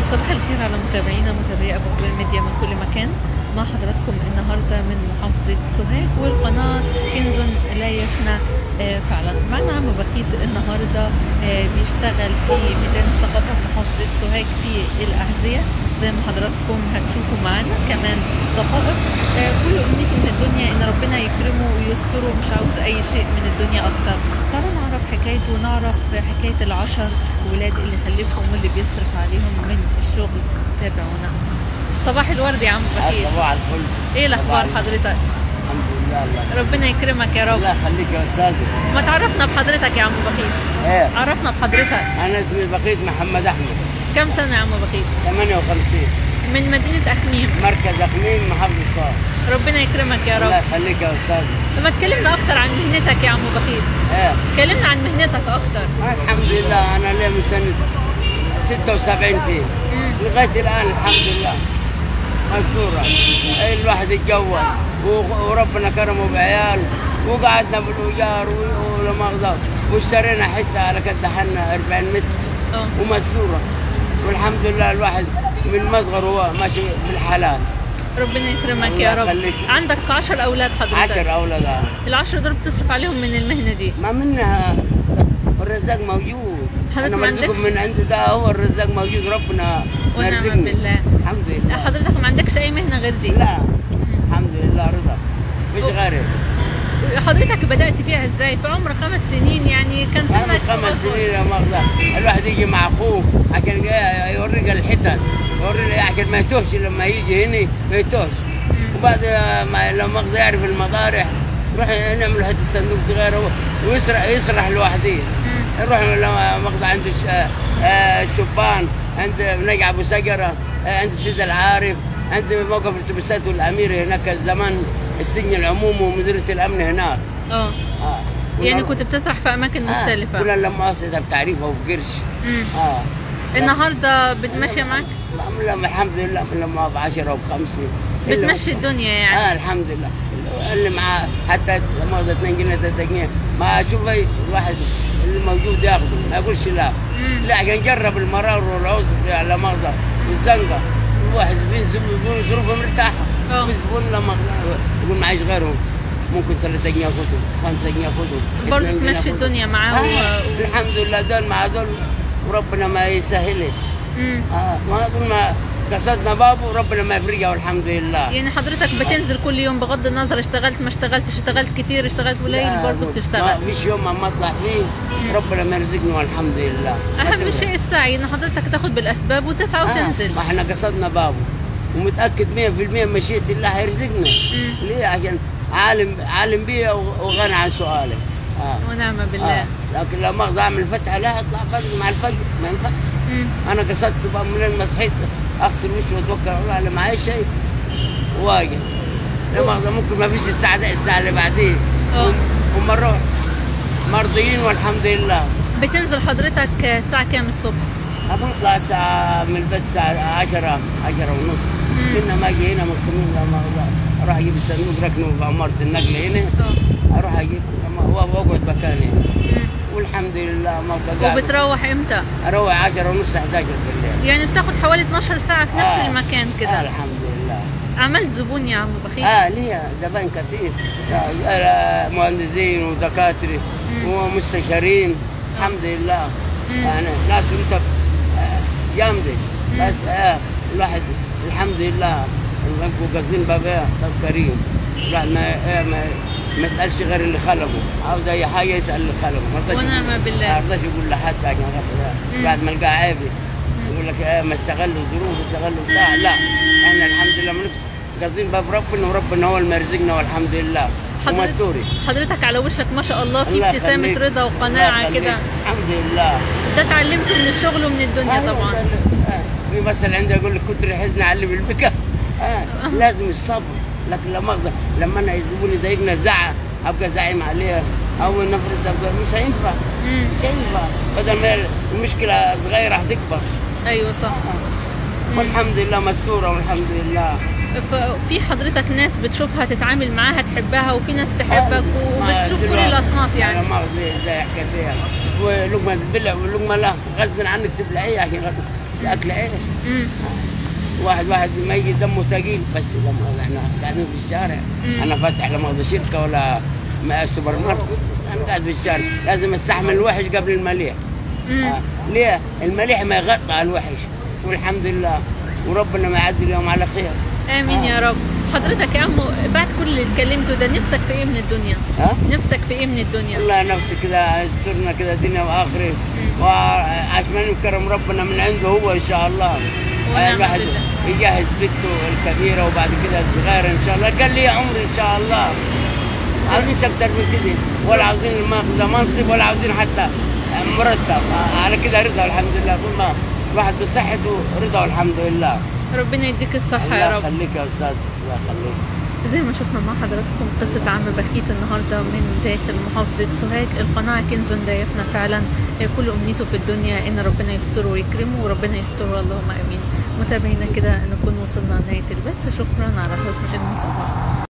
صباح الخير على متابعينا متابعي ابو قبيل ميديا من كل مكان مع حضراتكم النهارده من محافظه سوهاج والقناه كنز لا يفنى آه، فعلا معنا عم بخيت النهارده آه، بيشتغل في ميدان الثقافه في محافظه سوهاج في الاحذيه زي ما حضراتكم هتشوفوا معانا كمان دقائق آه، كل امنيته من الدنيا ان ربنا يكرمه ويستره مش عاوز اي شيء من الدنيا اكتر تعالوا نعرف حكايته ونعرف حكايه العشر ولاد اللي خلفهم واللي بيصرف عليهم من الشغل تابعونا صباح الورد يا عم بخير صباح الفل ايه الاخبار صباح الفل. حضرتك الحمد لله الله ربنا يكرمك يا رب الله يخليك يا استاذي ما تعرفنا بحضرتك يا عم بخير ايه عرفنا بحضرتك انا اسمي بقيت محمد احمد كم سنه يا عم بخير 58 من مدينه اخميم مركز اخميم محافظ صار ربنا يكرمك يا الله رب يخليك يا استاذي لما تكلمنا اكتر عن مهنتك يا عم بخير ايه كلمنا عن مهنتك اكتر الحمد لله انا لي من سنه 76 فيه مم. لغايه الان الحمد لله مستورة إيه الواحد اتجوز و- وربنا كرمه بعيال وقعدنا بالايجار و- ولا مؤاخذة واشترينا حته على قد حنا 40 متر اه ومستوره والحمد لله الواحد من مصغر هو ماشي في الحلال ربنا يكرمك الله يا رب يخليك. عندك عشر اولاد حضرتك عشر اولاد العشر دول بتصرف عليهم من المهنه دي ما منها الرزاق موجود حضرتك انا ما مرزقكم عندكش- من عنده ده هو الرزاق موجود ربنا ونعم مرزقني بالله الحمد لله حضرتك ما عندكش اي مهنه غير دي لا الحمد لله رضا مش أو- غيري حضرتك بدات فيها ازاي في عمر خمس سنين يعني كان أنا سنك خمس أصغر. سنين يا مغزى الواحد يجي مع اخوه عشان جاي يوريك الحتت يوريك عشان ما يتوهش لما يجي هنا ما يتوهش مم. وبعد ما لو مغزى يعرف المضارح يروح نعمل حته صندوق صغير هو ويسرح يسرح لوحده مم. نروح لما مغزى عند الش- آه، الشبان عند نجع ابو سجره آه، عند سيد العارف عند موقف الاتوبيسات والامير هناك زمان السجن العمومي ومديريه الامن هناك اه اه يعني كنا- كنت بتسرح في اماكن آه، مختلفه كنا لما اصعد بتعريفه وبقرش مم. اه النهارده بتمشي معاك لما الحمد لله من لما ب 10 او بخمسه بتمشي الدنيا يعني اه الحمد لله اللي معاه حتى لما 2 جنيه 3 جنيه ما اشوف أي الواحد اللي موجود ياخده ما يقولش لا مم. لا عشان جرب المرار والعوز على مغزى والزنقه الواحد في زبون يقول ظروفه مرتاحه آه. في زبون لما يقول معيش غيرهم ممكن 3 جنيه خدهم 5 جنيه خدهم برضه 2 جنيه تمشي خدهم. الدنيا معاه آه. و- الحمد لله دول مع دول وربنا ما يسهلها مم. آه ما طول ما قصدنا بابه ربنا ما يفرقها والحمد لله يعني حضرتك بتنزل كل يوم بغض النظر اشتغلت ما اشتغلتش اشتغلت كتير اشتغلت قليل لا، برضه ما بتشتغل فيش يوم ما اطلع فيه ربنا ما يرزقني والحمد لله اهم شيء السعي ان حضرتك تاخد بالاسباب وتسعى آه وتنزل ما احنا قصدنا بابه ومتاكد 100% مشيئه الله هيرزقنا مم. ليه عشان عالم عالم بيه وغني عن سؤاله آه. ونعم بالله آه. لكن لو ما اعمل فتحه لا اطلع فجر مع الفجر ما ينفعش مم. انا قصدت بقى من ما صحيت اغسل وشي واتوكل على الله اللي معايا شيء واجد لا مؤاخذة ممكن ما فيش الساعة ده الساعة اللي بعدين اه. هم نروح مرضيين والحمد لله بتنزل حضرتك الساعه كام الصبح بطلع الساعة من البيت الساعة 10 10 ونص مم. كنا ما اجي هنا مخمين لا مؤاخذة اروح اجيب الصندوق ركنه في عمارة النقل هنا اه اروح اجيب لما- واقعد مكاني مم. والحمد لله ما بقى قاعد وبتروح امتى اروح 10 ونص 11 بالليل يعني بتاخد حوالي 12 ساعه في نفس آه. المكان آه كده الحمد لله عملت زبون يا عم بخيل اه ليا زبائن كثير آه، مهندسين ودكاتره مم. ومستشارين الحمد لله مم. يعني ناس انت آه، جامده مم. بس آه الواحد الحمد لله انكم قاصدين باب إيه؟ باب كريم الواحد ما إيه، ما ما يسالش غير اللي خلقه عاوز اي حاجه يسال اللي خلقه ما يرضاش ونعم يقول- بالله. ما يرضاش يقول لحد عشان خاطر مم. الواحد ما لقاه عيبي يقول لك إيه، ما استغلوا ظروف استغلوا بتاع لا احنا الحمد لله بنقصد قاصدين باب ربنا وربنا هو اللي مرزقنا والحمد لله حضرتك- ومستوري حضرتك على وشك ما شاء الله في الله ابتسامه يخليك. رضا الله وقناعه يخليك. كده الحمد لله ده اتعلمته من الشغل ومن الدنيا أيوة، طبعا ده اللي- آه. في مثل عندي يقول لك كتر الحزن علم البكاء آه. لازم الصبر لكن لما أقدر لما انا يزبوني ضايقنا زعق ابقى زعيم عليها او نفرض أبقى مش هينفع مم. مش هينفع بدل ما المشكله صغيره هتكبر ايوه صح والحمد لله مستوره والحمد لله ففي حضرتك ناس بتشوفها تتعامل معاها تحبها وفي ناس تحبك ما وبتشوف كل دلوقتي الاصناف يعني انا ما زي زي حكايتها ولقمه تبلع ولقمه لا غصب عنك تبلعيها عشان خاطر اكل عيش مم. واحد واحد ما يجي دمه ثقيل بس لما احنا قاعدين في الشارع مم. انا فاتح لا مؤاخذة شركه ولا م- سوبر ماركت انا قاعد في الشارع لازم استحمل الوحش قبل المليح مم. آه. ليه؟ المليح ما يغطى الوحش والحمد لله وربنا ما يعدي اليوم على خير امين يا رب حضرتك يا عمو بعد كل اللي اتكلمته ده نفسك في ايه من الدنيا ها؟ نفسك في ايه من الدنيا والله نفسي كذا يسترنا كذا دنيا واخره مم. وعشان كرم ربنا من عنده هو ان شاء الله ونعم الواحد بالله. يجهز بنته الكبيره وبعد كده الصغيره ان شاء الله كان لي عمر ان شاء الله عاوزين اكتر من كده ولا عاوزين الماخذ منصب ولا عاوزين حتى مرتب على كده رضا الحمد لله كل ما الواحد بصحته رضا والحمد لله ربنا يديك الصحه يا الله رب يخليك يا استاذ الله يخليك زي ما شفنا مع حضراتكم قصة عم بخيت النهاردة من داخل محافظة سوهاج القناعة كنز لا يفنى فعلا كل أمنيته في الدنيا إن ربنا يستره ويكرمه وربنا يستره اللهم آمين متابعينا كده نكون وصلنا لنهاية البث شكرا على حسن المتابعة